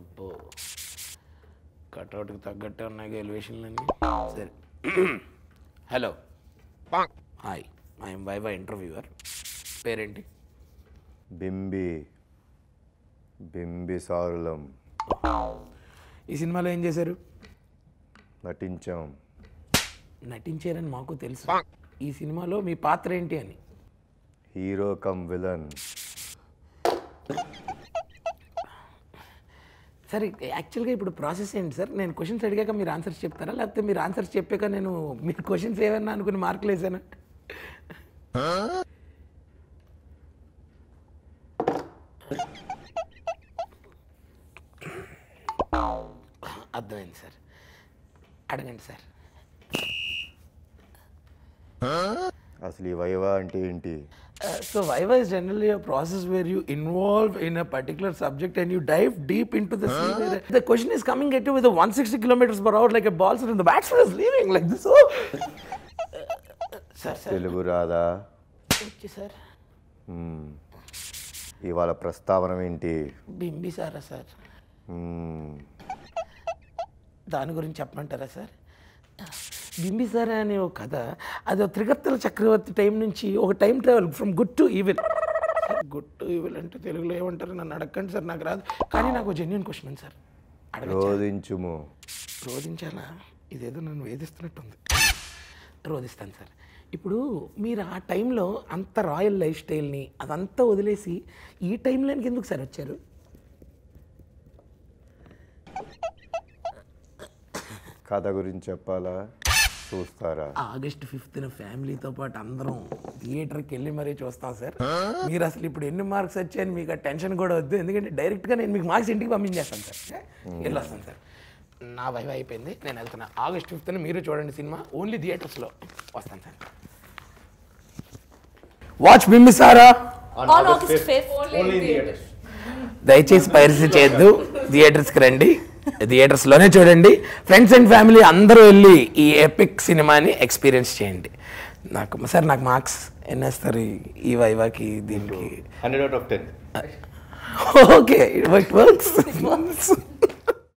అబ్బో కట్అవుట్కి తగ్గట్టే ఉన్నాయి ఎలివేషన్లన్నీ సరే hello hi I'm Viva interviewer పేరేంటి బింబి బింబి సారులం ఈ సినిమాలో ఏం చేశారు నటించాం నటించారని మాకు తెలుసు ఈ సినిమాలో మీ పాత్ర ఏంటి అని హీరో కమ్ విలన్ సరే యాక్చువల్గా ఇప్పుడు ప్రాసెస్ ఏంటి సార్ నేను క్వశ్చన్స్ అడిగాక మీరు ఆన్సర్స్ చెప్తారా లేకపోతే మీరు ఆన్సర్స్ చెప్పాక నేను మీరు క్వశ్చన్స్ ఏమన్నా అనుకుని మార్కులు వేసానా అర్థమైంది సార్ అడగండి సార్ అసలు ఈ వైవా అంటే ఏంటి Uh, so Viva is generally a process where you involve in a particular subject and you dive deep into the scene. where The, the question is coming at you with a 160 kilometers per hour like a ball, and the batsman is leaving like this. Oh, sir, sir. Telugu రాదా వచ్చి sir మ్మ్. ఇవాళ ప్రస్తావన ఏంటి Bimbisara sir మ్మ్. దాని గురించి చెప్పమంటారా sir Bimbisara అనే ఒక కథ అది ఒక త్రిగర్తల చక్రవర్తి టైం నుంచి ఒక time travel from good to evil good to evil అంటే తెలుగులో ఏమంటారు నన్ను అడగండి సార్ నాకు రాదు కానీ నాకు జెన్యున్ క్వశ్చన్ ఉంది సార్ అడగ రోధించుము రోధించాలా ఇదేదో నన్ను వేధిస్తున్నట్టుంది రోధిస్తాను సార్ ఇప్పుడు మీరు ఆ టైంలో అంత రాయల్ లైఫ్ స్టైల్ని అదంతా వదిలేసి ఈ టైంలోనికి ఎందుకు సార్ వచ్చారు కథ గురించి చెప్పాలా చూస్తారా ఆగస్ట్ ఫిఫ్త్న ఫ్యామిలీతో పాటు అందరం థియేటర్కి వెళ్ళి మరీ చూస్తాం సార్ మీరు అసలు ఇప్పుడు ఎన్ని మార్క్స్ వచ్చాయని మీకు ఆ టెన్షన్ కూడా వద్దు ఎందుకంటే డైరెక్ట్గా నేను మీకు మార్క్స్ ఇంటికి పంపించేస్తాను సార్ వెళ్ళి వస్తాను సార్ నా వైవ్ అయిపోయింది నేను వెళ్తున్నా ఆగస్ట్ ఫిఫ్త్న మీరు చూడండి సినిమా ఓన్లీ థియేటర్స్లో వస్తాను sir watch Bimbisara On August 5th. దయచేసి పైరసీ చేయొద్దు థియేటర్స్కి రండి థియేటర్స్లోనే చూడండి ఫ్రెండ్స్ అండ్ ఫ్యామిలీ అందరూ వెళ్ళి ఈ ఎపిక్ సినిమాని ఎక్స్పీరియన్స్ చేయండి నాకు సార్ నాకు మార్క్స్ ఎన్ని వేస్తారు ఈ- ఈ వైవాకి దీనికి hundred out of ten okay it works